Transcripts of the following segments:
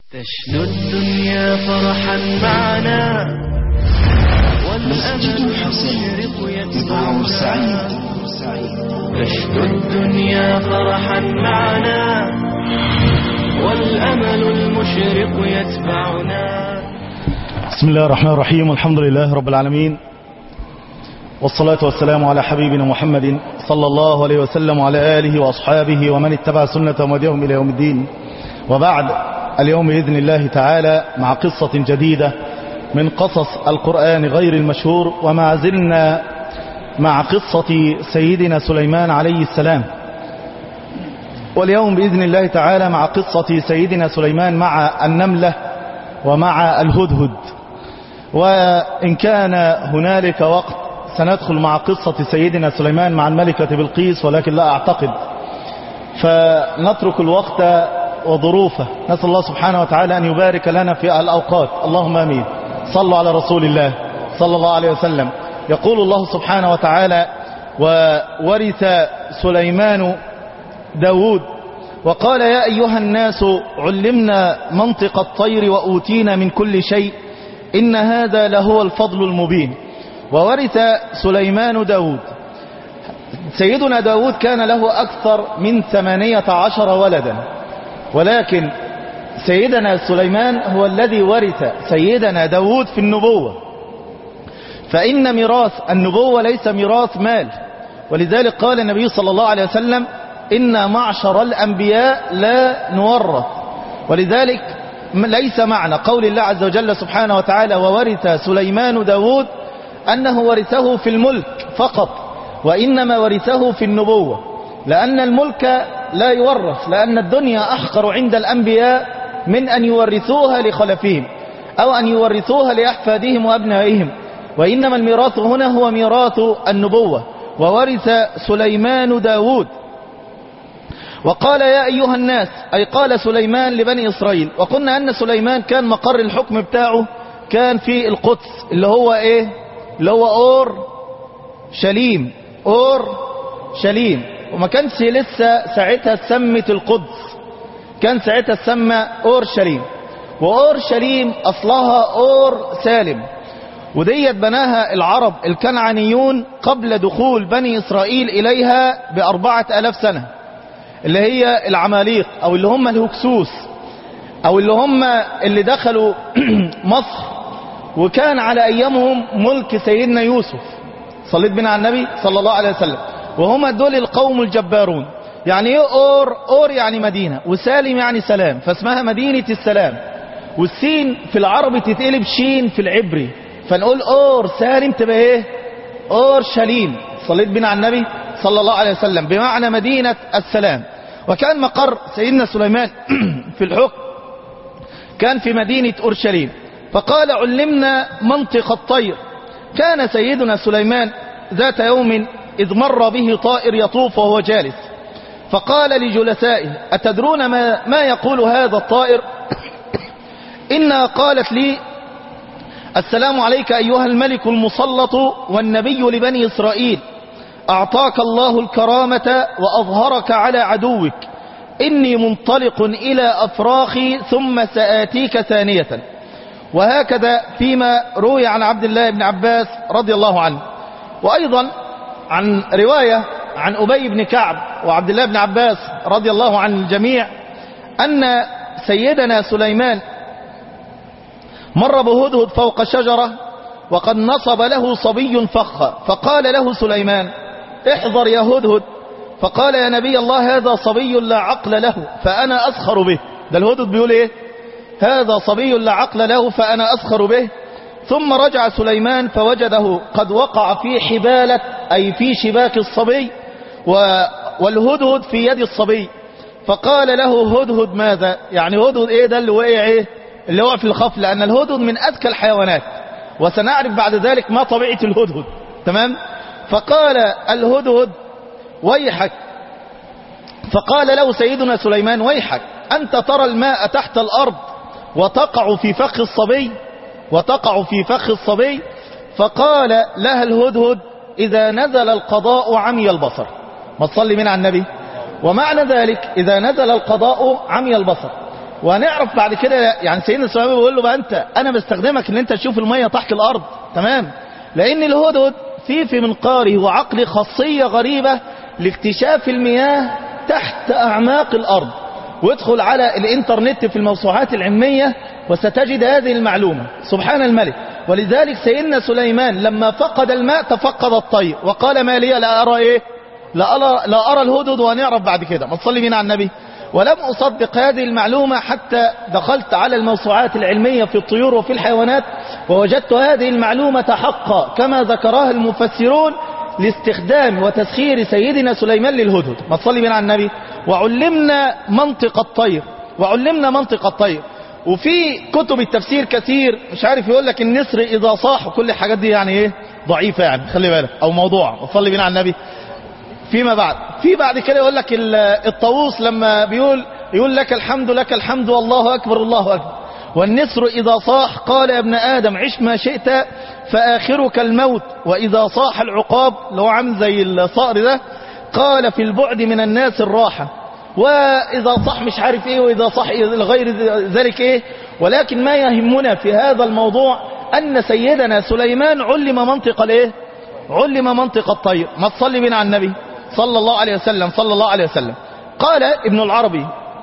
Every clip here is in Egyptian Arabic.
تشنو الدنيا فرحا معنا مسجد والأمل الحسين المشرق إمام سعيد يتبعنا تشنو الدنيا فرحا معنا والأمل المشرق يتبعنا بسم الله الرحمن الرحيم والحمد لله رب العالمين والصلاة والسلام على حبيبنا محمد صلى الله عليه وسلم وعلى آله وأصحابه ومن اتبع سنة ومديهم إلى يوم الدين وبعد اليوم بإذن الله تعالى مع قصة جديدة من قصص القرآن غير المشهور وما زلنا مع قصة سيدنا سليمان عليه السلام واليوم بإذن الله تعالى مع قصة سيدنا سليمان مع النملة ومع الهدهد وإن كان هنالك وقت سندخل مع قصة سيدنا سليمان مع الملكة بلقيس ولكن لا أعتقد فنترك الوقت وظروفه نسأل الله سبحانه وتعالى أن يبارك لنا في الأوقات اللهم أمين صلوا على رسول الله صلى الله عليه وسلم يقول الله سبحانه وتعالى وورث سليمان داود وقال يا أيها الناس علمنا منطق الطير وأوتينا من كل شيء إن هذا لهو الفضل المبين وورث سليمان داود سيدنا داود كان له أكثر من ثمانية عشر ولدا ولكن سيدنا سليمان هو الذي ورث سيدنا داود في النبوة فإن ميراث النبوة ليس ميراث مال ولذلك قال النبي صلى الله عليه وسلم إن معشر الأنبياء لا نورث ولذلك ليس معنى قول الله عز وجل سبحانه وتعالى وورث سليمان داود أنه ورثه في الملك فقط وإنما ورثه في النبوة لأن الملك لا يورث لأن الدنيا أحقر عند الأنبياء من أن يورثوها لخلفهم أو أن يورثوها لأحفادهم وأبنائهم وإنما الميراث هنا هو ميراث النبوة وورث سليمان داود وقال يا أيها الناس أي قال سليمان لبني إسرائيل وقلنا أن سليمان كان مقر الحكم بتاعه كان في القدس اللي هو إيه اللي هو أور شليم أور شليم وما كانش لسه ساعتها سمت القدس كان ساعتها تسمى أور شليم وأور شليم أصلها أور سالم وديت بناها العرب الكنعانيون قبل دخول بني إسرائيل إليها بأربعة ألاف سنة اللي هي العماليق أو اللي هم الهكسوس أو اللي هم اللي دخلوا مصر وكان على أيامهم ملك سيدنا يوسف صليت بنا على النبي صلى الله عليه وسلم وهم دول القوم الجبارون يعني ايه اور اور يعني مدينة وسالم يعني سلام فاسمها مدينة السلام والسين في العربي تتقلب شين في العبري فنقول اور سالم تبقى ايه اور شليم صليت بنا على النبي صلى الله عليه وسلم بمعنى مدينة السلام وكان مقر سيدنا سليمان في الحكم كان في مدينة أورشليم فقال علمنا منطق الطير كان سيدنا سليمان ذات يوم إذ مر به طائر يطوف وهو جالس فقال لجلسائه أتدرون ما, ما يقول هذا الطائر إنها قالت لي السلام عليك أيها الملك المسلط والنبي لبني إسرائيل أعطاك الله الكرامة وأظهرك على عدوك إني منطلق إلى أفراخي ثم سآتيك ثانية وهكذا فيما روي عن عبد الله بن عباس رضي الله عنه وأيضا عن رواية عن أبي بن كعب وعبد الله بن عباس رضي الله عن الجميع أن سيدنا سليمان مر بهدهد فوق شجرة وقد نصب له صبي فخ فقال له سليمان احذر يا هدهد فقال يا نبي الله هذا صبي لا عقل له فأنا أسخر به ده الهدهد بيقول ايه هذا صبي لا عقل له فأنا أسخر به ثم رجع سليمان فوجده قد وقع في حبالة أي في شباك الصبي و والهدهد في يد الصبي فقال له هدهد ماذا يعني هدهد ايه ده اللي وقع ايه اللي وقع في الخف لأن الهدهد من أذكى الحيوانات وسنعرف بعد ذلك ما طبيعة الهدهد تمام فقال الهدهد ويحك فقال له سيدنا سليمان ويحك أنت ترى الماء تحت الأرض وتقع في فخ الصبي وتقع في فخ الصبي فقال لها الهدهد إذا نزل القضاء عمي البصر ما تصلي من على النبي ومعنى ذلك إذا نزل القضاء عمي البصر وهنعرف بعد كده يعني سيدنا سليمان بيقول له بقى انت انا بستخدمك ان انت تشوف الميه تحت الارض تمام لان الهدهد فيه في منقاره وعقله خاصيه غريبه لاكتشاف المياه تحت اعماق الارض وادخل على الانترنت في الموسوعات العلميه وستجد هذه المعلومه سبحان الملك ولذلك سيدنا سليمان لما فقد الماء تفقد الطير وقال ما لي لا ارى ايه لا أرى, لا أرى الهدد وهنعرف بعد كده ما تصلي بينا على النبي ولم أصدق هذه المعلومة حتى دخلت على الموسوعات العلمية في الطيور وفي الحيوانات ووجدت هذه المعلومة حقا كما ذكرها المفسرون لاستخدام وتسخير سيدنا سليمان للهدهد ما تصلي بينا على النبي وعلمنا منطق الطير وعلمنا منطق الطير وفي كتب التفسير كثير مش عارف يقول لك النسر إذا صاح وكل الحاجات دي يعني ايه ضعيفة يعني خلي بالك أو موضوع وصلي بينا على النبي فيما بعد في بعد كده يقول لك الطاووس لما بيقول يقول لك الحمد لك الحمد والله أكبر الله أكبر والنسر إذا صاح قال يا ابن آدم عش ما شئت فآخرك الموت وإذا صاح العقاب لو عامل زي الصقر ده قال في البعد من الناس الراحة وإذا صح مش عارف إيه وإذا صح غير ذلك إيه ولكن ما يهمنا في هذا الموضوع أن سيدنا سليمان علم منطق الإيه علم منطق الطير ما تصلي بنا على النبي صلى الله عليه وسلم صلى الله عليه وسلم قال ابن العربي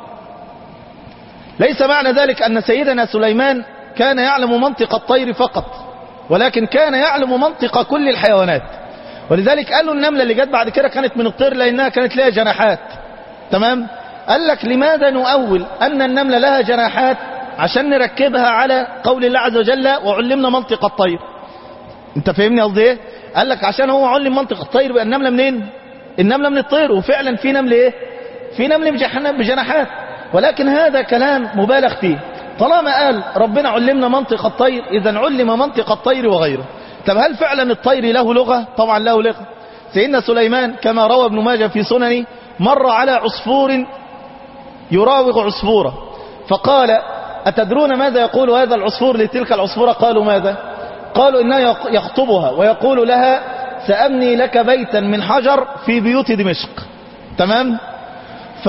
ليس معنى ذلك أن سيدنا سليمان كان يعلم منطق الطير فقط ولكن كان يعلم منطق كل الحيوانات ولذلك قالوا النملة اللي جت بعد كده كانت من الطير لأنها كانت لها جناحات تمام قال لك لماذا نؤول أن النملة لها جناحات عشان نركبها على قول الله عز وجل وعلمنا منطق الطير انت فاهمني قصدي ايه قال لك عشان هو علم منطق الطير بقى النملة منين النملة من الطير وفعلا في نمل ايه في نمل بجناحات ولكن هذا كلام مبالغ فيه طالما قال ربنا علمنا منطق الطير اذا علم منطق الطير وغيره طب هل فعلا الطير له لغة طبعا له لغة سيدنا سليمان كما روى ابن ماجه في سننه مر على عصفور يراوغ عصفورة فقال أتدرون ماذا يقول هذا العصفور لتلك العصفورة قالوا ماذا قالوا إنه يخطبها ويقول لها سأبني لك بيتا من حجر في بيوت دمشق تمام ف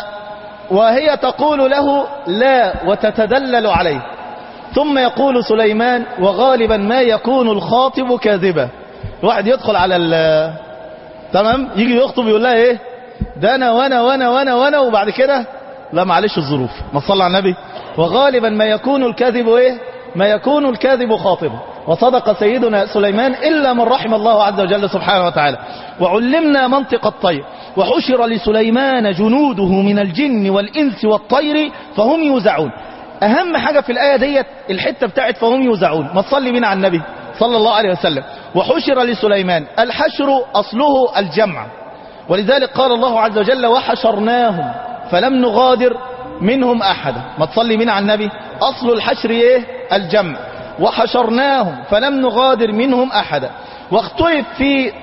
وهي تقول له لا وتتدلل عليه ثم يقول سليمان وغالبا ما يكون الخاطب كاذبا الواحد يدخل على ال تمام يجي يخطب يقول لها ايه ده انا وانا وانا وانا وانا وبعد كده لا معلش الظروف ما صلى على النبي وغالبا ما يكون الكاذب ايه ما يكون الكاذب خاطبا وصدق سيدنا سليمان إلا من رحم الله عز وجل سبحانه وتعالى وعلمنا منطق الطير وحشر لسليمان جنوده من الجن والإنس والطير فهم يوزعون أهم حاجة في الآية ديت الحتة بتاعت فهم يوزعون ما تصلي بنا على النبي صلى الله عليه وسلم وحشر لسليمان الحشر أصله الجمع ولذلك قال الله عز وجل وحشرناهم فلم نغادر منهم أحدا ما تصلي بنا على النبي أصل الحشر إيه الجمع وحشرناهم فلم نغادر منهم أحدا واختلف في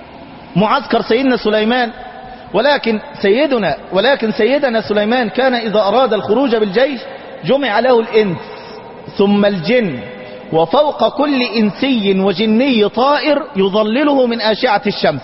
معسكر سيدنا سليمان ولكن سيدنا ولكن سيدنا سليمان كان إذا أراد الخروج بالجيش جمع له الإنس ثم الجن وفوق كل إنسي وجني طائر يظلله من آشعة الشمس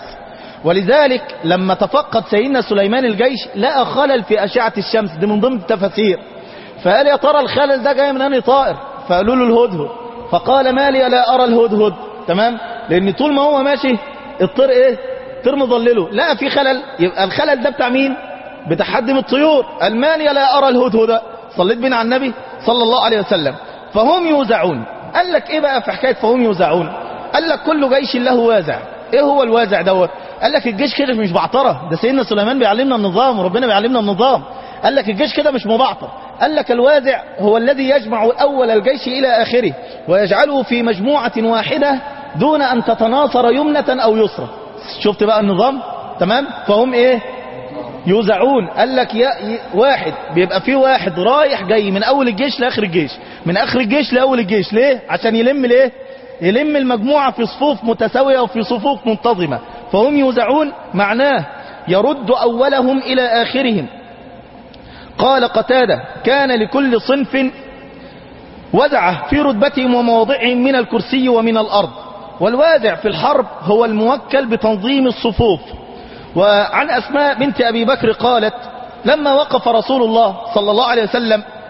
ولذلك لما تفقد سيدنا سليمان الجيش لقى خلل في أشعة الشمس دي من ضمن التفاسير فقال يا ترى الخلل ده جاي من أنهي طائر فقالوا له الهدهد فقال ما لي لا أرى الهدهد تمام لأن طول ما هو ماشي الطير إيه طير مظلله لا في خلل يبقى الخلل ده بتاع مين بتاع حد من الطيور قال ما لي لا أرى الهدهد صليت بنا على النبي صلى الله عليه وسلم فهم يوزعون قال لك ايه بقى في حكاية فهم يوزعون قال لك كل جيش له وازع ايه هو الوازع دوت قال لك الجيش كده مش بعطرة ده سيدنا سليمان بيعلمنا النظام وربنا بيعلمنا النظام قال لك الجيش كده مش مبعطر قال لك الوازع هو الذي يجمع أول الجيش إلى آخره ويجعله في مجموعة واحدة دون أن تتناصر يمنة أو يسرى شفت بقى النظام تمام فهم ايه يوزعون قال لك يا واحد بيبقى فيه واحد رايح جاي من اول الجيش لاخر الجيش من اخر الجيش لاول الجيش ليه عشان يلم ليه يلم المجموعة في صفوف متساوية وفي صفوف منتظمة فهم يوزعون معناه يرد اولهم الى اخرهم قال قتادة كان لكل صنف وزعه في رتبتهم ومواضعهم من الكرسي ومن الارض والوازع في الحرب هو الموكل بتنظيم الصفوف وعن أسماء بنت أبي بكر قالت لما وقف رسول الله صلى الله عليه وسلم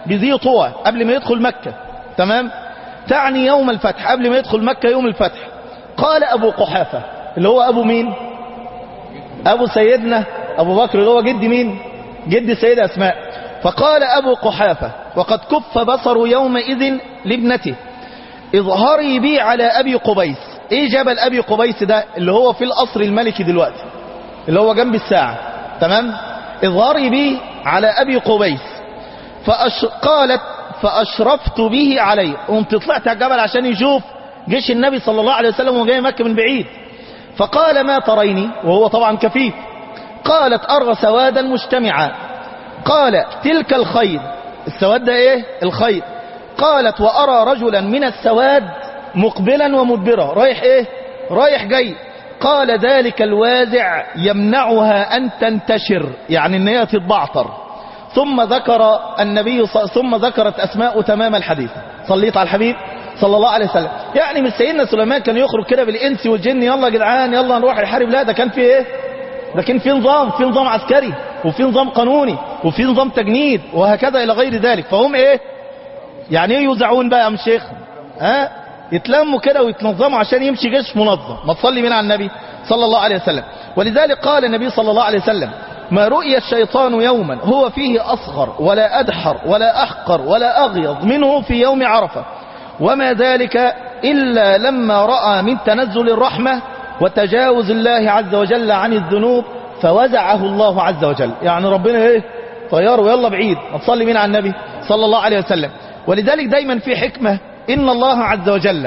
بذي طوى قبل ما يدخل مكة تمام تعني يوم الفتح قبل ما يدخل مكة يوم الفتح قال أبو قحافة اللي هو أبو مين أبو سيدنا أبو بكر اللي هو جد مين جد سيدة أسماء فقال أبو قحافة وقد كف بصر يومئذ لابنته اظهري بي على أبي قبيس ايه جبل أبي قبيس ده اللي هو في القصر الملكي دلوقتي اللي هو جنب الساعة تمام اظهري بي على أبي قبيس فأش... قالت فأشرفت به عليه قمت طلعت على الجبل عشان يشوف جيش النبي صلى الله عليه وسلم وجاي مكة من بعيد فقال ما تريني وهو طبعا كفيف قالت أرى سوادا مجتمعا قال تلك الخير السواد ده ايه الخير قالت وأرى رجلا من السواد مقبلا ومدبرا رايح ايه رايح جاي قال ذلك الوازع يمنعها أن تنتشر يعني ان هي تتبعتر ثم ذكر النبي ص... ثم ذكرت أسماء تمام الحديث صليت على الحبيب صلى الله عليه وسلم يعني مش سيدنا سليمان كان يخرج كده بالإنس والجن يلا يا جدعان يلا نروح الحرب لا ده كان في ايه ده كان في نظام في نظام عسكري وفي نظام قانوني وفي نظام تجنيد وهكذا إلى غير ذلك فهم ايه يعني ايه يوزعون بقى يا ام شيخ ها يتلموا كده ويتنظموا عشان يمشي جيش منظم ما تصلي من على النبي صلى الله عليه وسلم ولذلك قال النبي صلى الله عليه وسلم ما رؤي الشيطان يوما هو فيه أصغر ولا أدحر ولا أحقر ولا أغيض منه في يوم عرفة وما ذلك إلا لما رأى من تنزل الرحمة وتجاوز الله عز وجل عن الذنوب فوزعه الله عز وجل يعني ربنا ايه طياره يلا بعيد ما تصلي من على النبي صلى الله عليه وسلم ولذلك دايما في حكمة إن الله عز وجل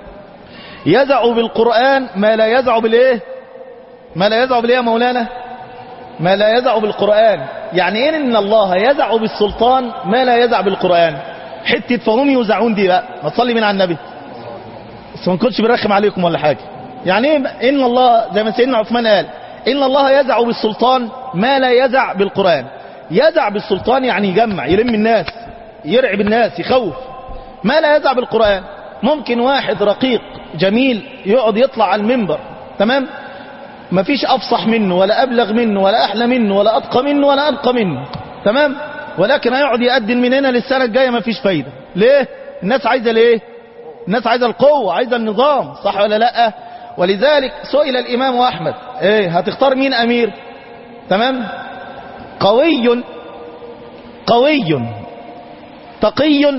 يزع بالقرآن ما لا يزع بالايه ما لا يزع بالايه يا مولانا ما لا يزع بالقرآن يعني ايه ان الله يزع بالسلطان ما لا يزع بالقرآن حتة فهم يوزعون دي بقى ما تصلي من على النبي بس ما نكونش بنرخم عليكم ولا حاجة يعني ايه ان الله زي ما سيدنا عثمان قال ان الله يزع بالسلطان ما لا يزع بالقرآن يزع بالسلطان يعني يجمع يلم الناس يرعب الناس يخوف ما لا يزع بالقرآن ممكن واحد رقيق جميل يقعد يطلع على المنبر تمام ما فيش أفصح منه ولا أبلغ منه ولا أحلى منه ولا أتقى منه ولا أبقى منه تمام ولكن هيقعد يقدم من هنا للسنة الجاية ما فيش فايدة ليه الناس عايزة ليه الناس عايزة القوة عايزة النظام صح ولا لا ولذلك سئل الإمام أحمد ايه هتختار مين أمير تمام قوي قوي تقي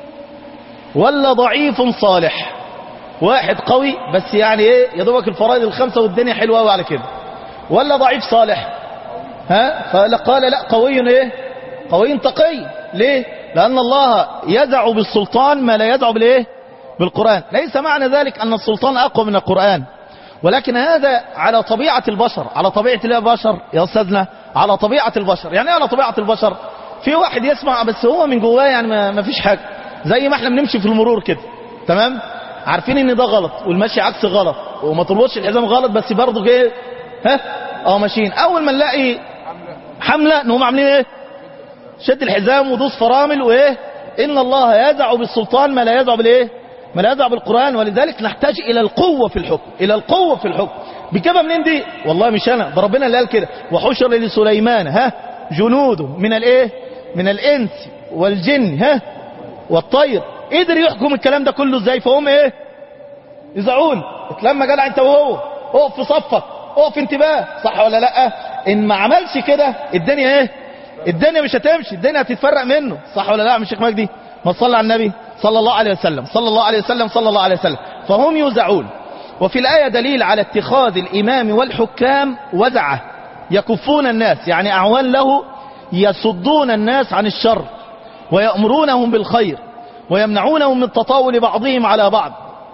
ولا ضعيف صالح واحد قوي بس يعني ايه يا دوبك الفرائض الخمسة والدنيا حلوة قوي على كده ولا ضعيف صالح ها فقال لا قوي ايه قوي تقي ليه لأن الله يزع بالسلطان ما لا يزع بالايه بالقرآن ليس معنى ذلك أن السلطان أقوى من القرآن ولكن هذا على طبيعة البشر على طبيعة البشر يا أستاذنا على طبيعة البشر يعني ايه على طبيعة البشر في واحد يسمع بس هو من جواه يعني ما ما فيش حاجة زي ما احنا بنمشي في المرور كده تمام عارفين ان ده غلط والمشي عكس غلط وما تربطش الحزام غلط بس برضه كده ها اه ماشيين اول ما نلاقي حملة نقوم عاملين ايه شد الحزام ودوس فرامل وايه ان الله يزع بالسلطان ما لا يزع بالايه ما لا يزع بالقرآن ولذلك نحتاج الى القوة في الحكم الى القوة في الحكم بكده منين دي والله مش انا ده ربنا اللي قال كده وحشر لسليمان ها جنوده من الايه من الانس والجن ها والطير قدر يحكم الكلام ده كله ازاي فهم ايه يزعون اتلما جدع انت وهو اقف في صفك اقف انتباه صح ولا لا ان ما عملش كده الدنيا ايه الدنيا مش هتمشي الدنيا هتتفرق منه صح ولا لا مش شيخ مجدي ما تصلي على النبي صلى الله عليه وسلم صلى الله عليه وسلم صلى الله عليه وسلم فهم يوزعون وفي الآية دليل على اتخاذ الإمام والحكام وزعه يكفون الناس يعني أعوان له يصدون الناس عن الشر ويأمرونهم بالخير ويمنعونهم من تطاول بعضهم على بعض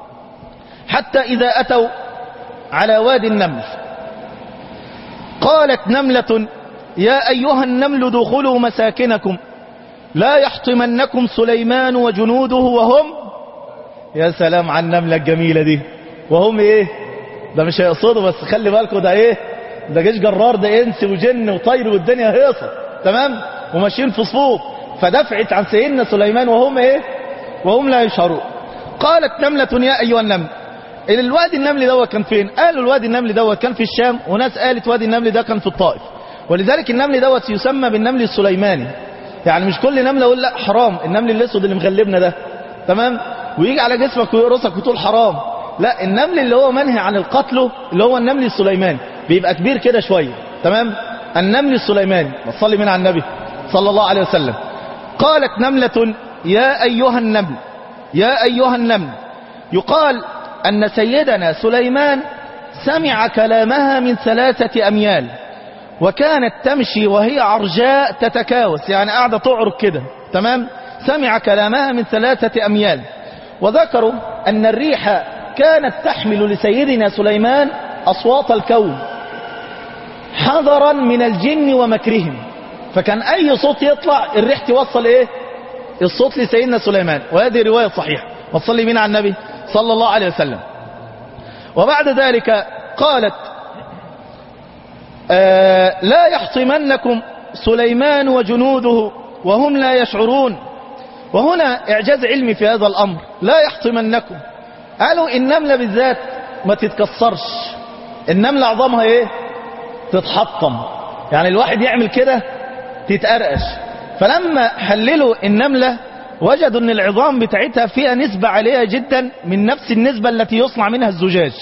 حتى إذا أتوا على وادي النمل قالت نملة يا أيها النمل دخلوا مساكنكم لا يحطمنكم سليمان وجنوده وهم يا سلام على النملة الجميلة دي وهم ايه ده مش هيقصدوا بس خلي بالكم ده ايه ده جيش جرار ده انس وجن وطير والدنيا هيصة تمام وماشيين في صفوف فدفعت عن سيدنا سليمان وهم ايه وهم لا يشعرون قالت نملة يا ايها النمل الوادي النمل دوت كان فين قالوا الوادي النمل دوت كان في الشام وناس قالت وادي النمل ده كان في الطائف ولذلك النمل دوت يسمى بالنمل السليماني يعني مش كل نملة يقول لا حرام النمل الاسود اللي مغلبنا ده تمام ويجي على جسمك ويقرصك وتقول حرام لا النمل اللي هو منهي عن القتل اللي هو النمل السليماني بيبقى كبير كده شوية تمام النمل السليماني صلي من على النبي صلى الله عليه وسلم قالت نملة يا أيها النمل يا أيها النمل يقال أن سيدنا سليمان سمع كلامها من ثلاثة أميال وكانت تمشي وهي عرجاء تتكاوس يعني قاعدة تعرج كده تمام سمع كلامها من ثلاثة أميال وذكروا أن الريح كانت تحمل لسيدنا سليمان أصوات الكون حذرا من الجن ومكرهم فكان أي صوت يطلع الريح توصل إيه الصوت لسيدنا سليمان وهذه رواية صحيحة وصلي بنا على النبي صلى الله عليه وسلم وبعد ذلك قالت آه لا يحطمنكم سليمان وجنوده وهم لا يشعرون وهنا إعجاز علمي في هذا الأمر لا يحطمنكم قالوا النملة بالذات ما تتكسرش النملة عظامها ايه تتحطم يعني الواحد يعمل كده تتقرقش فلما حللوا النملة وجدوا ان العظام بتاعتها فيها نسبة عالية جدا من نفس النسبة التي يصنع منها الزجاج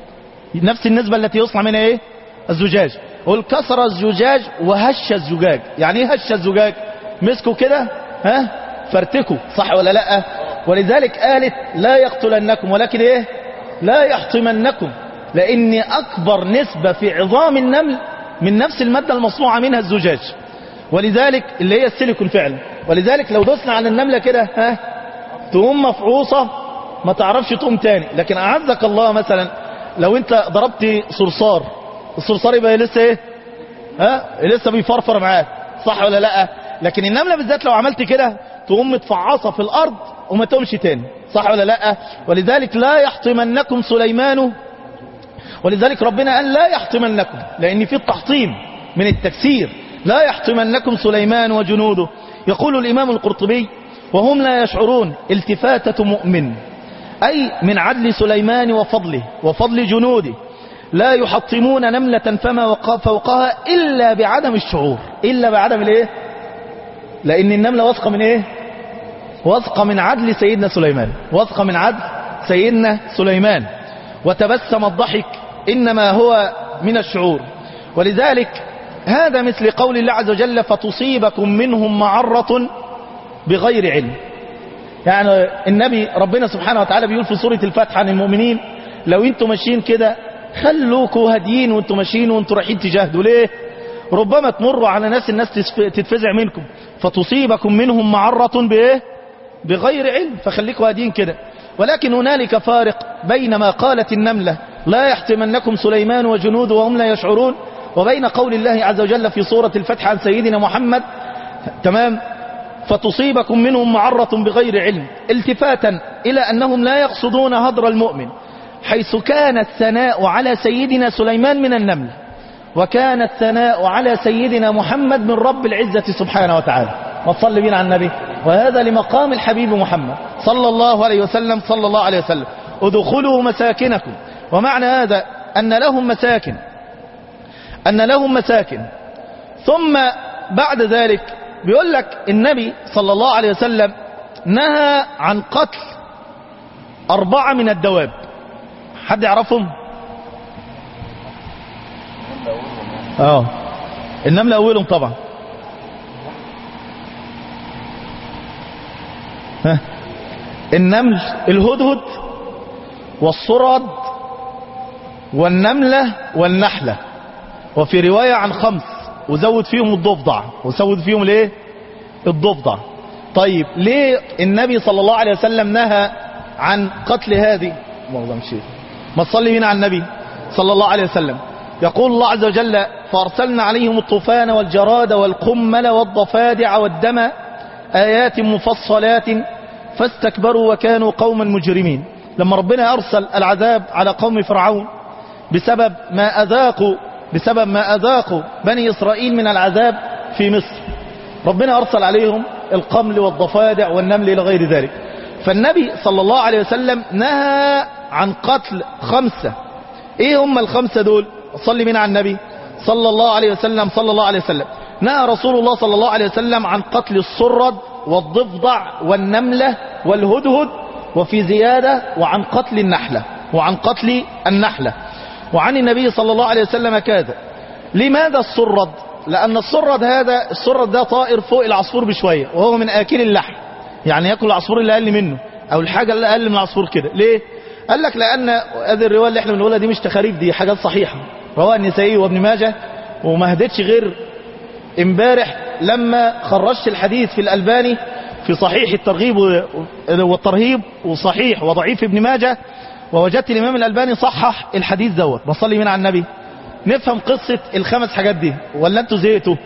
نفس النسبة التي يصنع منها ايه الزجاج قل كسر الزجاج وهش الزجاج يعني ايه هش الزجاج مسكوا كده ها فرتكوا صح ولا لا ولذلك قالت لا يقتلنكم ولكن ايه لا يحطمنكم لان اكبر نسبة في عظام النمل من نفس المادة المصنوعة منها الزجاج ولذلك اللي هي السيليكون فعلا ولذلك لو دوسنا على النملة كده ها تقوم مفعوصة ما تعرفش تقوم تاني لكن اعزك الله مثلا لو انت ضربت صرصار الصرصار يبقى لسه ايه ها لسه بيفرفر معاك صح ولا لا لكن النملة بالذات لو عملت كده تقوم متفعصة في الارض وما تقومش تاني صح ولا لا ولذلك لا يحطمنكم سليمان ولذلك ربنا قال لا يحطمنكم لان في التحطيم من التكسير لا يحطمنكم سليمان وجنوده يقول الامام القرطبي وهم لا يشعرون التفاتة مؤمن أي من عدل سليمان وفضله وفضل جنوده لا يحطمون نملة فما وقع فوقها إلا بعدم الشعور إلا بعدم الإيه لأن النملة واثقة من إيه واثقة من عدل سيدنا سليمان واثقة من عدل سيدنا سليمان وتبسم الضحك إنما هو من الشعور ولذلك هذا مثل قول الله عز وجل فتصيبكم منهم معرة بغير علم يعني النبي ربنا سبحانه وتعالى بيقول في سورة الفتح عن المؤمنين لو انتم ماشيين كده خلوكوا هاديين وانتم ماشيين وانتم رايحين تجاهدوا ليه ربما تمروا على ناس الناس تتفزع منكم فتصيبكم منهم معرة بايه بغير علم فخليكوا هاديين كده ولكن هنالك فارق بين ما قالت النملة لا يحتمنكم سليمان وجنوده وهم لا يشعرون وبين قول الله عز وجل في سورة الفتح عن سيدنا محمد تمام فتصيبكم منهم معرة بغير علم التفاتا إلى أنهم لا يقصدون هدر المؤمن حيث كان الثناء على سيدنا سليمان من النمل وكان الثناء على سيدنا محمد من رب العزة سبحانه وتعالى وصل بنا على النبي وهذا لمقام الحبيب محمد صلى الله عليه وسلم صلى الله عليه وسلم ادخلوا مساكنكم ومعنى هذا أن لهم مساكن أن لهم مساكن ثم بعد ذلك بيقول لك النبي صلى الله عليه وسلم نهى عن قتل أربعة من الدواب حد يعرفهم اه النمل أولهم طبعا ها النمل الهدهد والصرد والنملة والنحلة وفي رواية عن خمس وزود فيهم الضفدع وزود فيهم الايه الضفدع طيب ليه النبي صلى الله عليه وسلم نهى عن قتل هذه معظم شيء ما تصلي هنا على النبي صلى الله عليه وسلم يقول الله عز وجل فارسلنا عليهم الطوفان والجراد والقمل والضفادع والدم آيات مفصلات فاستكبروا وكانوا قوما مجرمين لما ربنا أرسل العذاب على قوم فرعون بسبب ما أذاقوا بسبب ما أذاقوا بني إسرائيل من العذاب في مصر ربنا أرسل عليهم القمل والضفادع والنمل إلى غير ذلك فالنبي صلى الله عليه وسلم نهى عن قتل خمسة ايه هم الخمسة دول صلي من على النبي صلى الله عليه وسلم صلى الله عليه وسلم نهى رسول الله صلى الله عليه وسلم عن قتل الصرد والضفدع والنملة والهدهد وفي زيادة وعن قتل النحلة وعن قتل النحلة وعن النبي صلى الله عليه وسلم كذا لماذا الصرد لأن الصرد هذا الصرد ده طائر فوق العصفور بشوية وهو من آكل اللحم يعني يأكل العصفور اللي أقل منه أو الحاجة اللي أقل من العصفور كده ليه قال لك لأن هذه الرواية اللي احنا بنقولها دي مش تخاريف دي حاجات صحيحة رواه النسائي وابن ماجه وما هدتش غير امبارح لما خرجت الحديث في الألباني في صحيح الترغيب والترهيب وصحيح وضعيف ابن ماجه ووجدت الإمام الألباني صحح الحديث دوت بصلي من على النبي نفهم قصة الخمس حاجات دي ولا انتوا زهقتوا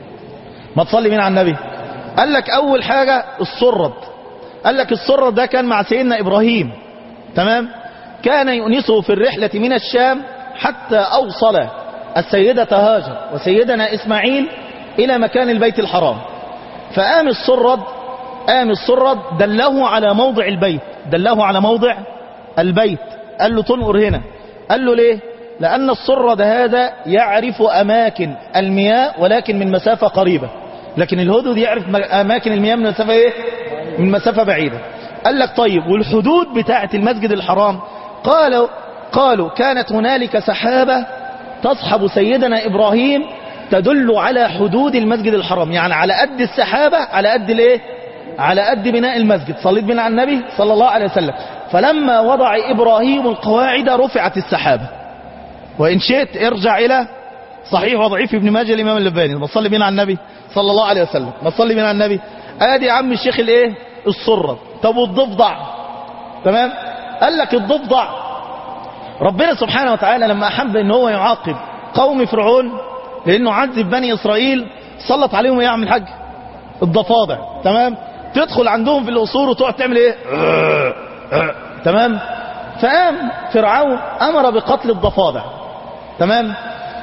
ما تصلي من على النبي قال لك أول حاجة الصرد قال لك الصرد ده كان مع سيدنا إبراهيم تمام كان يؤنسه في الرحلة من الشام حتى أوصل السيدة هاجر وسيدنا إسماعيل إلى مكان البيت الحرام فقام الصرد قام الصرد دله على موضع البيت دله على موضع البيت قال له تنقر هنا قال له ليه لأن الصرد هذا يعرف أماكن المياه ولكن من مسافة قريبة لكن الهدود يعرف أماكن المياه من مسافة إيه؟ من مسافة بعيدة قال لك طيب والحدود بتاعة المسجد الحرام قالوا قالوا كانت هنالك سحابة تصحب سيدنا إبراهيم تدل على حدود المسجد الحرام يعني على قد السحابة على قد الايه على قد بناء المسجد صليت بنا على النبي صلى الله عليه وسلم فلما وضع إبراهيم القواعد رفعت السحابة وإن شئت ارجع إلى صحيح وضعيف ابن ماجه الإمام اللباني ما تصلي بنا على النبي صلى الله عليه وسلم ما تصلي بنا على النبي ادي يا عم الشيخ الايه الصرة طب والضفدع تمام قال لك الضفدع ربنا سبحانه وتعالى لما أحب ان هو يعاقب قوم فرعون لأنه عذب بني إسرائيل سلط عليهم ايه يا عم الحاج الضفادع تمام تدخل عندهم في القصور وتقعد تعمل ايه تمام فقام فرعون أمر بقتل الضفادع تمام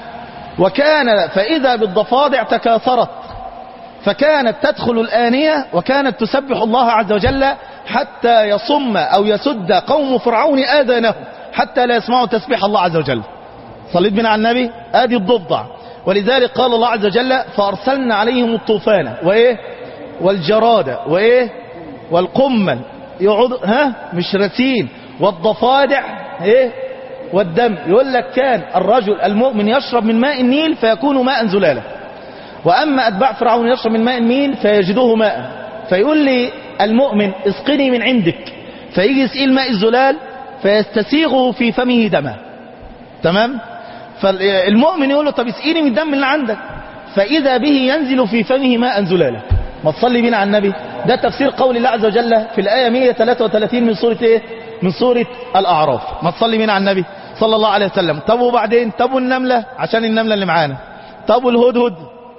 وكان فإذا بالضفادع تكاثرت فكانت تدخل الآنية وكانت تسبح الله عز وجل حتى يصم أو يسد قوم فرعون آذانه حتى لا يسمعوا تسبيح الله عز وجل صليت بنا على النبي آدي الضفدع ولذلك قال الله عز وجل فأرسلنا عليهم الطوفان وإيه والجراد وإيه والقمل يقعد ها مش رسين والضفادع إيه والدم يقول لك كان الرجل المؤمن يشرب من ماء النيل فيكون ماء زلالا وأما أتباع فرعون يشرب من ماء النيل فيجدوه ماء فيقول لي المؤمن اسقني من عندك فيجي يسقي ماء الزلال فيستسيغه في فمه دما تمام فالمؤمن يقول له طب اسقيني من الدم اللي عندك فإذا به ينزل في فمه ماء زلالا ما تصلي بينا على النبي ده تفسير قول الله عز وجل في الآية 133 من سورة ايه من سورة الأعراف ما تصلي بينا على النبي صلى الله عليه وسلم طب وبعدين طب والنملة عشان النملة اللي معانا طب والهدهد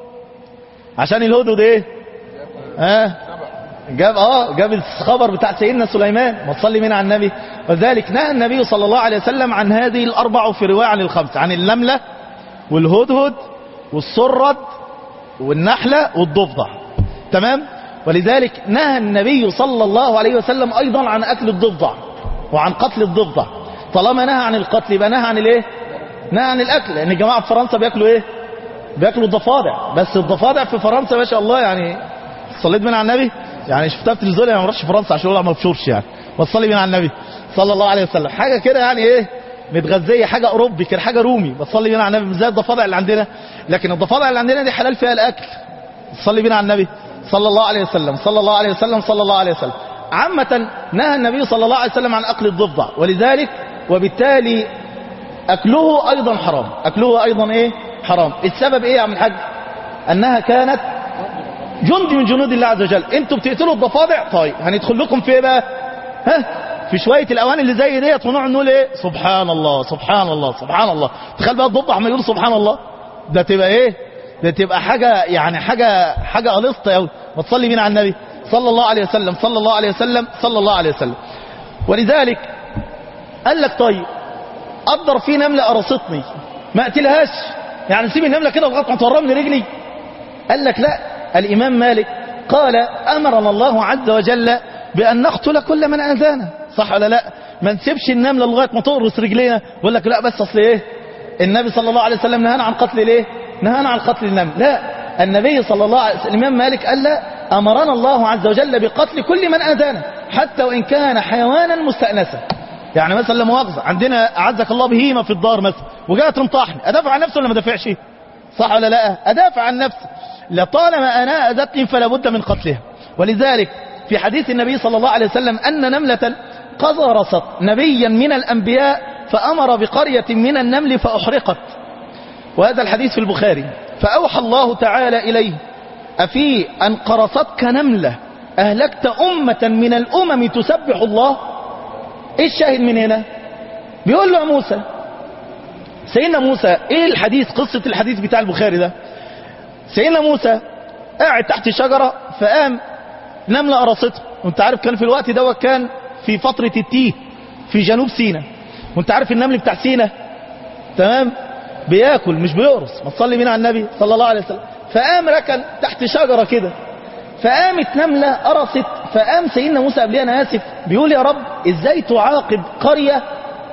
عشان الهدهد ايه ها آه جاب اه جاب الخبر بتاع سيدنا سليمان ما تصلي من على النبي وذلك نهى النبي صلى الله عليه وسلم عن هذه الاربع في روايه عن الخمس عن النمله والهدهد والسرد والنحله والضفدع تمام ولذلك نهى النبي صلى الله عليه وسلم ايضا عن اكل الضفدع وعن قتل الضفدع طالما نهى عن القتل يبقى نهى عن الايه نهى عن الاكل لان جماعه في فرنسا بياكلوا ايه بياكلوا الضفادع بس الضفادع في فرنسا ما شاء الله يعني صليت من على النبي يعني شفتها في التلفزيون يعني ما رحتش فرنسا عشان اقول ما بشورش يعني وصلي من على النبي صلى الله عليه وسلم حاجه كده يعني ايه متغذيه حاجه اوروبي كده حاجه رومي بتصلي بينا على النبي زي الضفادع اللي عندنا لكن الضفادع اللي عندنا دي حلال فيها الاكل صلي بينا على النبي صلى الله عليه وسلم صلى الله عليه وسلم صلى الله عليه وسلم عامة نهى النبي صلى الله عليه وسلم عن أكل الضفدع ولذلك وبالتالي أكله أيضا حرام أكله أيضا إيه حرام السبب إيه يا عم الحاج أنها كانت جند من جنود الله عز وجل انتوا بتقتلوا الضفادع طيب هندخل لكم في ايه بقى ها في شويه الاوان اللي زي ديت ونقعد نقول ايه سبحان الله سبحان الله سبحان الله تخيل بقى الضفدع ما يقول سبحان الله ده تبقى ايه ده تبقى حاجه يعني حاجه حاجه قلصه قوي ما تصلي بينا على النبي صلى الله عليه وسلم صلى الله عليه وسلم صلى الله عليه وسلم ولذلك قال لك طيب قدر في نمله قرصتني ما اقتلهاش يعني سيب النمله كده لغايه ما تورم لي رجلي قال لك لا الإمام مالك قال أمرنا الله عز وجل بأن نقتل كل من أذانا صح ولا لا ما نسيبش النملة لغاية ما تقرص رجلينا ويقول لك لا بس أصل إيه النبي صلى الله عليه وسلم نهانا عن قتل ليه نهانا عن قتل النمل لا النبي صلى الله عليه وسلم الإمام مالك قال لا أمرنا الله عز وجل بقتل كل من أذانا حتى وإن كان حيوانا مستأنسا يعني مثلا لا مؤاخذة عندنا أعزك الله بهيمة في الدار مثلا وجاءت تنطحني أدافع عن نفسي ولا ما دافعش صح ولا لا أدافع عن نفسي لطالما أنا أذتني فلا بد من قتلها ولذلك في حديث النبي صلى الله عليه وسلم أن نملة قذرست نبيا من الأنبياء فأمر بقرية من النمل فأحرقت وهذا الحديث في البخاري فأوحى الله تعالى إليه أفي أن قرصتك نملة أهلكت أمة من الأمم تسبح الله إيه الشاهد من هنا بيقول له يا موسى سيدنا موسى إيه الحديث قصة الحديث بتاع البخاري ده سيدنا موسى قاعد تحت شجرة فقام نملة قرصته وانت عارف كان في الوقت ده كان في فترة التيه في جنوب سيناء وانت عارف النمل بتاع سيناء تمام بياكل مش بيقرص ما تصلي بينا على النبي صلى الله عليه وسلم فقام ركن تحت شجرة كده فقامت نملة قرصت فقام سيدنا موسى قبلها انا اسف بيقول يا رب ازاي تعاقب قرية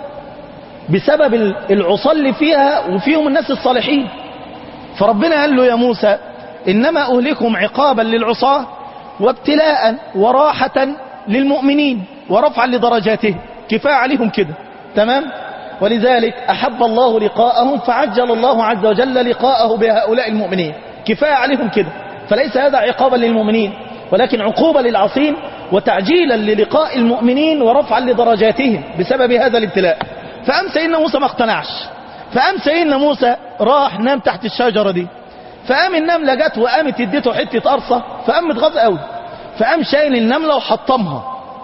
بسبب العصا اللي فيها وفيهم الناس الصالحين فربنا قال له يا موسى انما اهلكم عقابا للعصاة وابتلاء وراحة للمؤمنين ورفعا لدرجاتهم كفاية عليهم كده تمام ولذلك أحب الله لقاءهم فعجل الله عز وجل لقاءه بهؤلاء المؤمنين كفاية عليهم كده فليس هذا عقابا للمؤمنين ولكن عقوبة للعصين وتعجيلا للقاء المؤمنين ورفعا لدرجاتهم بسبب هذا الابتلاء فأم سيدنا موسى ما اقتنعش فأم سيدنا موسى راح نام تحت الشجرة دي فقام النملة جت وقامت اديته حتة قرصة فقام متغاظ قوي فقام شايل النملة وحطمها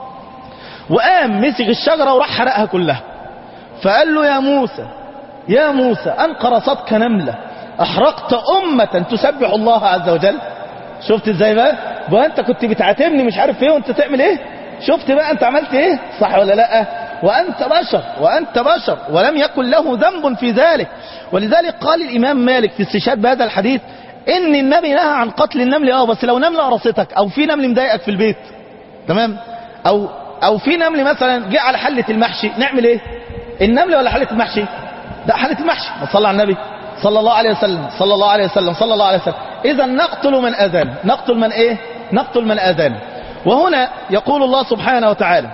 وقام مسك الشجرة وراح حرقها كلها فقال له يا موسى يا موسى أن قرصتك نملة أحرقت أمة تسبح الله عز وجل شفت ازاي بقى بقى انت كنت بتعاتبني مش عارف ايه وانت تعمل ايه شفت بقى انت عملت ايه صح ولا لا وانت بشر وانت بشر ولم يكن له ذنب في ذلك ولذلك قال الامام مالك في استشهاد بهذا الحديث ان النبي نهى عن قتل النمل اه بس لو نمله قرصتك او في نمل مضايقك في البيت تمام او او في نمل مثلا جه على حله المحشي نعمل ايه النمل ولا حله المحشي ده حله المحشي ما صلى على النبي صلى الله عليه وسلم صلى الله عليه وسلم صلى الله عليه وسلم اذا نقتل من اذان نقتل من ايه نقتل من اذان وهنا يقول الله سبحانه وتعالى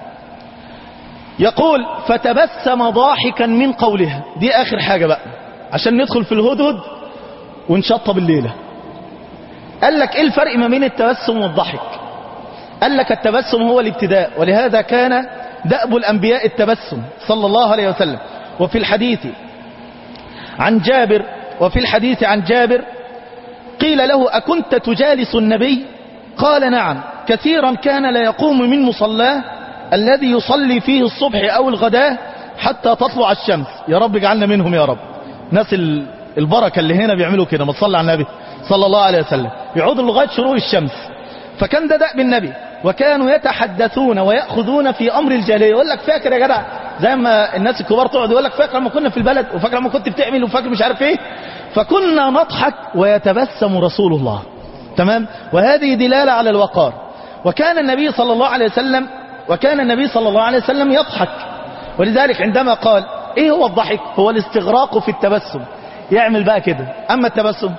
يقول فتبسم ضاحكا من قولها دي اخر حاجة بقى عشان ندخل في الهدهد ونشطب الليلة قال لك ايه الفرق ما بين التبسم والضحك قال لك التبسم هو الابتداء ولهذا كان دأب الأنبياء التبسم صلى الله عليه وسلم وفي الحديث عن جابر وفي الحديث عن جابر قيل له أكنت تجالس النبي قال نعم كثيرا كان لا يقوم من مصلاه الذي يصلي فيه الصبح أو الغداء حتى تطلع الشمس يا رب اجعلنا منهم يا رب ناس البركة اللي هنا بيعملوا كده ما تصلي على النبي صلى الله عليه وسلم يعودوا لغاية شروق الشمس فكان ده دأب النبي وكانوا يتحدثون ويأخذون في أمر الجاهلية يقول لك فاكر يا جدع زي ما الناس الكبار تقعد يقول لك فاكر لما كنا في البلد وفاكر لما كنت بتعمل وفاكر مش عارف ايه فكنا نضحك ويتبسم رسول الله تمام وهذه دلالة على الوقار وكان النبي صلى الله عليه وسلم وكان النبي صلى الله عليه وسلم يضحك ولذلك عندما قال ايه هو الضحك هو الاستغراق في التبسم يعمل بقى كده اما التبسم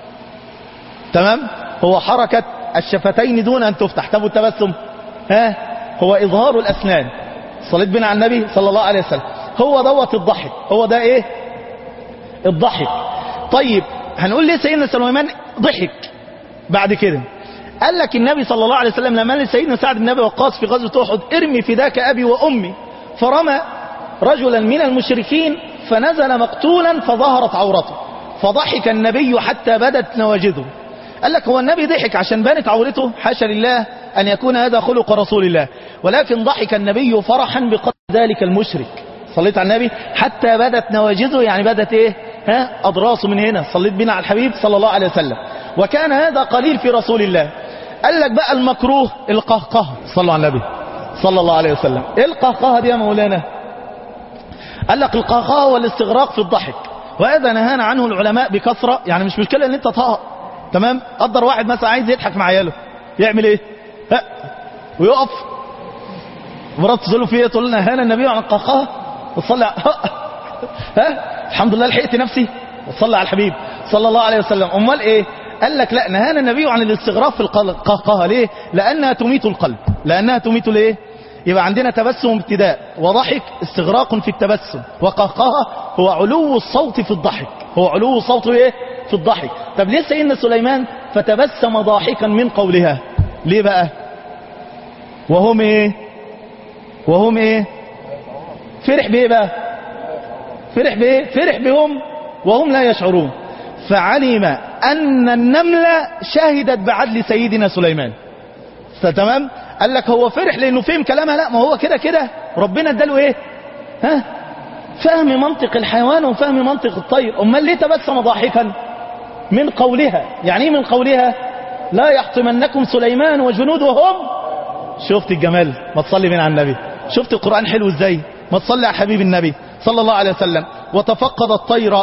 تمام هو حركة الشفتين دون ان تفتح طب التبسم ها هو اظهار الاسنان صليت بنا على النبي صلى الله عليه وسلم هو دوت الضحك هو ده ايه الضحك طيب هنقول ليه سيدنا سليمان ضحك بعد كده قال لك النبي صلى الله عليه وسلم لما قال سيدنا سعد بن ابي وقاص في غزوه احد ارمي فداك ابي وامي فرمى رجلا من المشركين فنزل مقتولا فظهرت عورته فضحك النبي حتى بدت نواجذه قال لك هو النبي ضحك عشان بانت عورته حاشا لله ان يكون هذا خلق رسول الله ولكن ضحك النبي فرحا بقتل ذلك المشرك صليت على النبي حتى بدت نواجذه يعني بدت ايه ها اضراسه من هنا صليت بنا على الحبيب صلى الله عليه وسلم وكان هذا قليل في رسول الله قال لك بقى المكروه القهقه صلوا على النبي صلى الله عليه وسلم ايه القهقه دي يا مولانا قال لك القهقه هو الاستغراق في الضحك وهذا نهانا عنه العلماء بكثره يعني مش مشكله ان انت تهق تمام قدر واحد مثلا عايز يضحك مع عياله يعمل ايه ها ويقف مرات تقول له في ايه تقول لنا هانا النبي عن القهقه وتصلي ها الحمد لله لحقت نفسي وصلي على الحبيب صلى الله عليه وسلم امال ايه قال لك لا نهانا النبي عن الاستغراب في القهقهة ليه لأنها تميت القلب لأنها تميت ليه يبقى عندنا تبسم ابتداء وضحك استغراق في التبسم وقهقهة هو علو الصوت في الضحك هو علو الصوت ايه في الضحك طب ليه سيدنا سليمان فتبسم ضاحكا من قولها ليه بقى وهم ايه وهم ايه فرح بايه بقى فرح بايه فرح بهم وهم لا يشعرون فعلم ان النملة شهدت بعدل سيدنا سليمان تمام قال لك هو فرح لانه فهم كلامها لا ما هو كده كده ربنا اداله ايه ها فهم منطق الحيوان وفهم منطق الطير امال ليه تبسم ضاحكا من قولها يعني ايه من قولها لا يحطمنكم سليمان وجنوده هم شفت الجمال ما تصلي من على النبي شفت القرآن حلو ازاي ما تصلي على حبيب النبي صلى الله عليه وسلم وتفقد الطير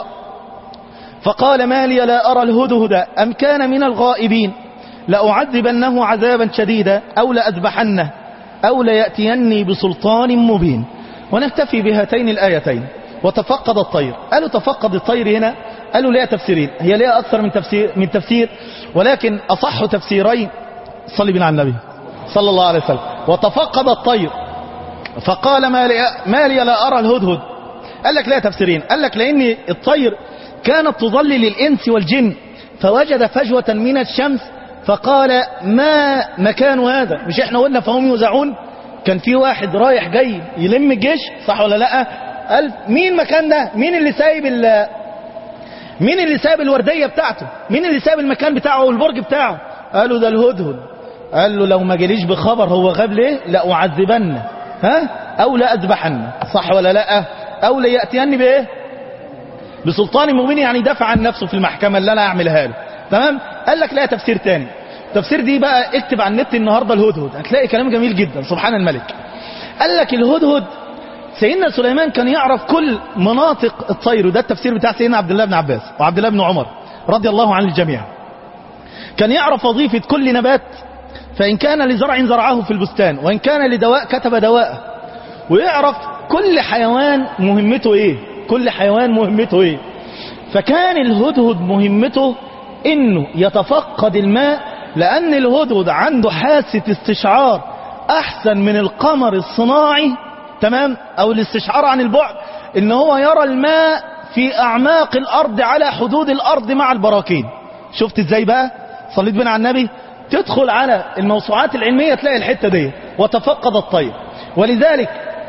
فقال ما لي لا أرى الهدهد أم كان من الغائبين لأعذبنه عذابا شديدا أو لأذبحنه أو ليأتيني بسلطان مبين ونكتفي بهاتين الآيتين وتفقد الطير قالوا تفقد الطير هنا قالوا ليها تفسيرين هي ليها أكثر من تفسير, من تفسير ولكن أصح تفسيرين صلي بنا على النبي صلى الله عليه وسلم وتفقد الطير فقال ما لي, ما لي لا أرى الهدهد قال لك لا تفسيرين قال لك لأن الطير كانت تظلل الإنس والجن فوجد فجوة من الشمس فقال ما مكان هذا مش احنا قلنا فهم يوزعون كان في واحد رايح جاي يلم الجيش صح ولا لا قال مين مكان ده مين اللي سايب ال مين اللي سايب الوردية بتاعته مين اللي سايب المكان بتاعه والبرج بتاعه قالوا ده الهدهد قال له لو ما جاليش بخبر هو غاب ليه لا أعذبن ها او لا اذبحن صح ولا لا او لا يأتيني بايه بسلطان مبين يعني دافع عن نفسه في المحكمة اللي انا اعملها له تمام قال لك لا تفسير تاني تفسير دي بقى اكتب على النت النهاردة الهدهد هتلاقي كلام جميل جدا سبحان الملك قال لك الهدهد سيدنا سليمان كان يعرف كل مناطق الطير وده التفسير بتاع سيدنا عبد الله بن عباس وعبد الله بن عمر رضي الله عن الجميع كان يعرف وظيفة كل نبات فإن كان لزرع زرعه في البستان وإن كان لدواء كتب دواءه ويعرف كل حيوان مهمته ايه كل حيوان مهمته ايه فكان الهدهد مهمته انه يتفقد الماء لان الهدهد عنده حاسة استشعار احسن من القمر الصناعي تمام او الاستشعار عن البعد ان هو يرى الماء في اعماق الارض على حدود الارض مع البراكين شفت ازاي بقى صليت بنا على النبي تدخل على الموسوعات العلمية تلاقي الحتة دي وتفقد الطير ولذلك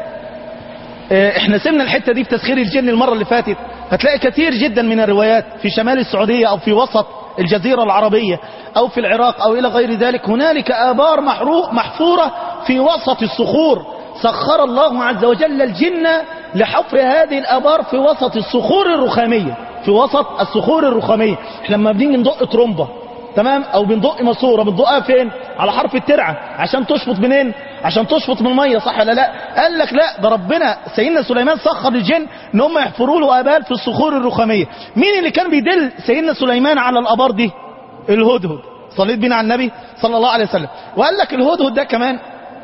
احنا سمنا الحتة دي في تسخير الجن المرة اللي فاتت هتلاقي كثير جدا من الروايات في شمال السعودية او في وسط الجزيرة العربية او في العراق او الى غير ذلك هنالك ابار محفورة في وسط الصخور سخر الله عز وجل الجن لحفر هذه الابار في وسط الصخور الرخامية في وسط الصخور الرخامية احنا لما بنيجي ندق ترومبة تمام او بندق ماسوره بندقها فين على حرف الترعه عشان تشفط منين عشان تشفط من الميه صح ولا لا قال لك لا ده ربنا سيدنا سليمان سخر الجن ان هم يحفروا له ابار في الصخور الرخاميه مين اللي كان بيدل سيدنا سليمان على الابار دي الهدهد صليت بينا على النبي صلى الله عليه وسلم وقال لك الهدهد ده كمان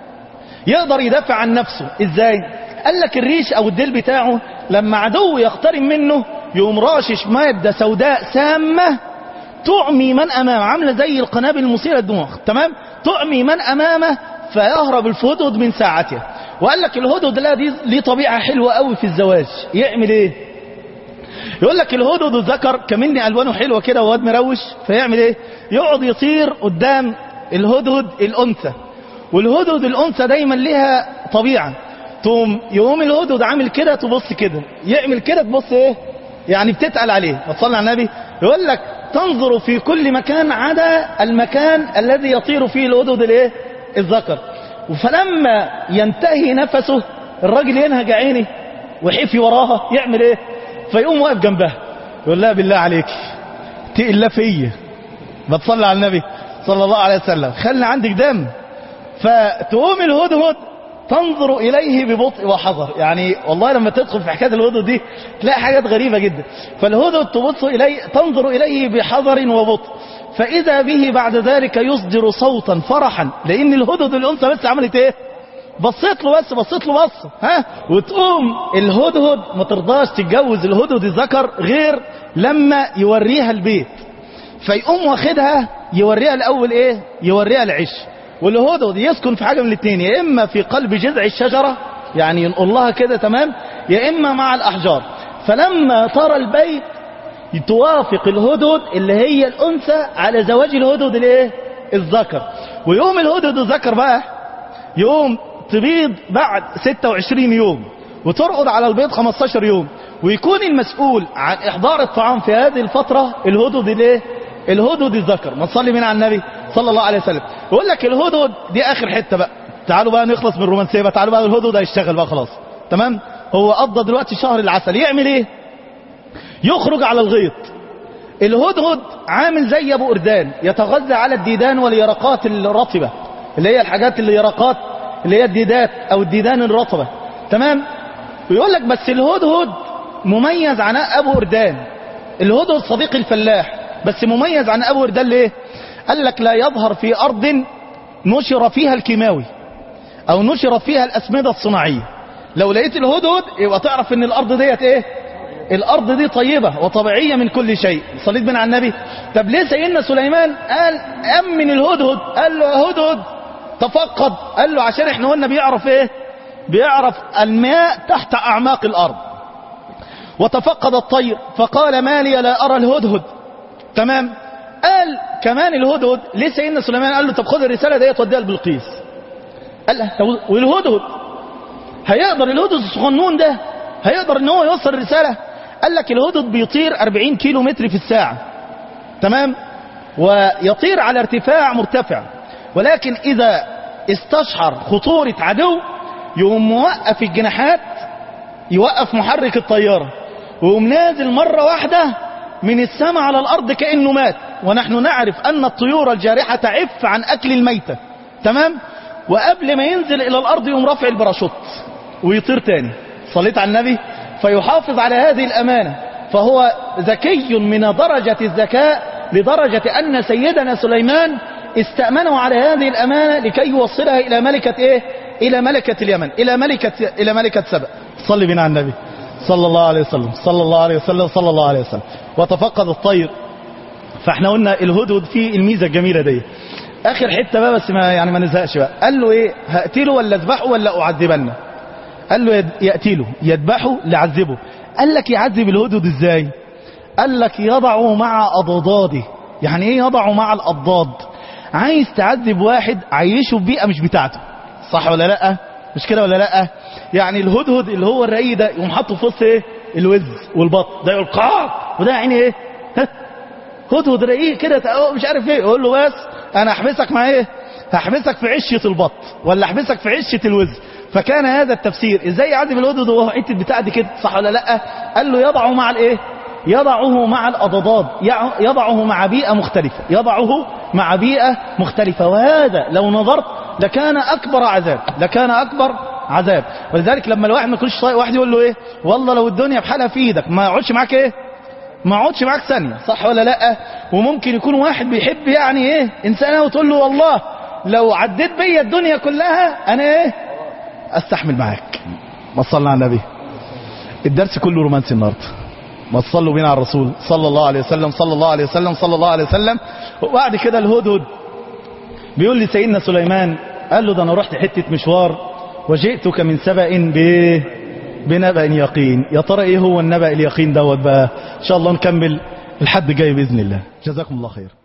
يقدر يدافع عن نفسه ازاي قال لك الريش او الديل بتاعه لما عدو يقترب منه يقوم راشش ماده سوداء سامه تعمي من امامه عامله زي القنابل المثيره للدموع تمام تعمي من امامه فيهرب الهدهد من ساعته وقال لك الهدهد لا دي ليه طبيعه حلوه قوي في الزواج يعمل ايه يقول لك الهدهد الذكر كمني الوانه حلوه كده وواد مروش فيعمل ايه يقعد يطير قدام الهدهد الانثى والهدهد الانثى دايما ليها طبيعه تقوم يقوم الهدهد عامل كده تبص كده يعمل كده تبص ايه يعني بتتقل عليه وتصلي على النبي يقول لك تنظر في كل مكان عدا المكان الذي يطير فيه الهدهد الايه الذكر فلما ينتهي نفسه الراجل ينهج عيني وحفي وراها يعمل ايه فيقوم واقف جنبها يقول لها بالله عليك تقل فيا ما تصلي على النبي صلى الله عليه وسلم خلي عندك دم فتقوم الهدهد تنظر إليه ببطء وحذر يعني والله لما تدخل في حكاية الهدهد دي تلاقي حاجات غريبة جدا فالهدهد تبص إليه تنظر إليه بحذر وبطء فإذا به بعد ذلك يصدر صوتا فرحا لأن الهدهد الأنثى بس عملت إيه بصيت له بس بصيت له بص ها وتقوم الهدهد ما ترضاش تتجوز الهدهد الذكر غير لما يوريها البيت فيقوم واخدها يوريها الاول ايه يوريها العش والهدهد يسكن في حاجه من الاثنين يا اما في قلب جذع الشجره يعني ينقل لها كده تمام يا اما مع الاحجار فلما ترى البيت توافق الهدهد اللي هي الانثى على زواج الهدهد الايه الذكر ويوم الهدهد الذكر بقى يوم تبيض بعد 26 يوم وترقد على البيض 15 يوم ويكون المسؤول عن احضار الطعام في هذه الفترة الهدهد الايه الهدهد الذكر ما تصلي من على النبي صلى الله عليه وسلم يقول لك الهدهد دي اخر حتة بقى تعالوا بقى نخلص من الرومانسية بقى تعالوا بقى الهدهد هيشتغل بقى خلاص تمام هو قضى دلوقتي شهر العسل يعمل ايه يخرج على الغيط الهدهد عامل زي ابو اردان يتغذى على الديدان واليرقات الرطبة اللي هي الحاجات اللي يرقات اللي هي الديدات او الديدان الرطبة تمام ويقول لك بس الهدهد مميز عن ابو اردان الهدهد صديق الفلاح بس مميز عن ابو اردان ليه قال لك لا يظهر في ارض نشر فيها الكيماوي او نشرت فيها الاسمدة الصناعية لو لقيت الهدهد يبقى تعرف ان الارض ديت ايه الارض دي طيبة وطبيعية من كل شيء صليت بنا على النبي طب ليه سيدنا سليمان قال امن الهدهد قال له يا هدهد تفقد قال له عشان احنا قلنا بيعرف ايه بيعرف الماء تحت اعماق الارض وتفقد الطير فقال ما لي لا ارى الهدهد تمام قال كمان الهدهد ليه سيدنا سليمان قال له طب خد الرسالة دي توديها لبلقيس قال له طب والهدهد هيقدر الهدهد الصغنون ده هيقدر ان هو يوصل الرسالة قال لك الهدهد بيطير 40 كيلو متر في الساعة تمام ويطير على ارتفاع مرتفع ولكن اذا استشعر خطورة عدو يقوم موقف الجناحات يوقف محرك الطيارة ويقوم نازل مرة واحدة من السماء على الارض كأنه مات ونحن نعرف ان الطيور الجارحة تعف عن اكل الميتة تمام وقبل ما ينزل الى الارض يقوم رافع الباراشوت ويطير تاني صليت على النبي فيحافظ على هذه الامانة فهو ذكي من درجة الذكاء لدرجة ان سيدنا سليمان استأمنوا على هذه الامانة لكي يوصلها الى ملكة ايه الى ملكة اليمن الى ملكة الى ملكة سبأ صلي بنا على النبي صلى الله عليه وسلم صلى الله عليه وسلم صلى الله عليه وسلم وتفقد الطير فاحنا قلنا الهدهد فيه الميزة الجميلة دي اخر حتة بقى بس ما يعني ما نزهقش بقى قال له ايه هقتله ولا اذبحه ولا اعذبنه قال له يد- يقتله يذبحه ليعذبه قال لك يعذب الهدهد ازاي قال لك يضعه مع اضداده يعني ايه يضعه مع الاضداد عايز تعذب واحد عايشه في بيئة مش بتاعته صح ولا لا مش كده ولا لا يعني الهدهد اللي هو الرقي ده يقوم حاطه في وسط ايه الوز والبط ده يقول قاق وده يعني ايه ها هدهد رقيق كده تق- مش عارف ايه يقول له بس انا احبسك مع ايه هحبسك في عشة البط ولا احبسك في عشة الوز فكان هذا التفسير ازاي يعذب الهدهد وهو حته بتاع دي كده صح ولا لا قال له يضعه مع الايه يضعه مع الأضداد يع- يضعه مع بيئة مختلفة يضعه مع بيئة مختلفة وهذا لو نظرت لكان أكبر عذاب لكان أكبر عذاب ولذلك لما الواحد ما يكونش طايق واحد يقول له ايه والله لو الدنيا بحالها في ايدك ما يقعدش معاك ايه ما اقعدش معاك ثانية صح ولا لا وممكن يكون واحد بيحب يعني ايه انسانه وتقول له والله لو عديت بيا الدنيا كلها انا ايه استحمل معاك ما صلنا على النبي الدرس كله رومانسي النهارده ما تصلوا بينا على الرسول صلى الله عليه وسلم صلى الله عليه وسلم صلى الله عليه وسلم وبعد كده الهدهد بيقول لي سيدنا سليمان قال له ده انا رحت حتة مشوار وجئتك من سبأ ب بنبأ يقين يا ترى ايه هو النبأ اليقين دوت بقى ان شاء الله نكمل الحد جاي بإذن الله جزاكم الله خير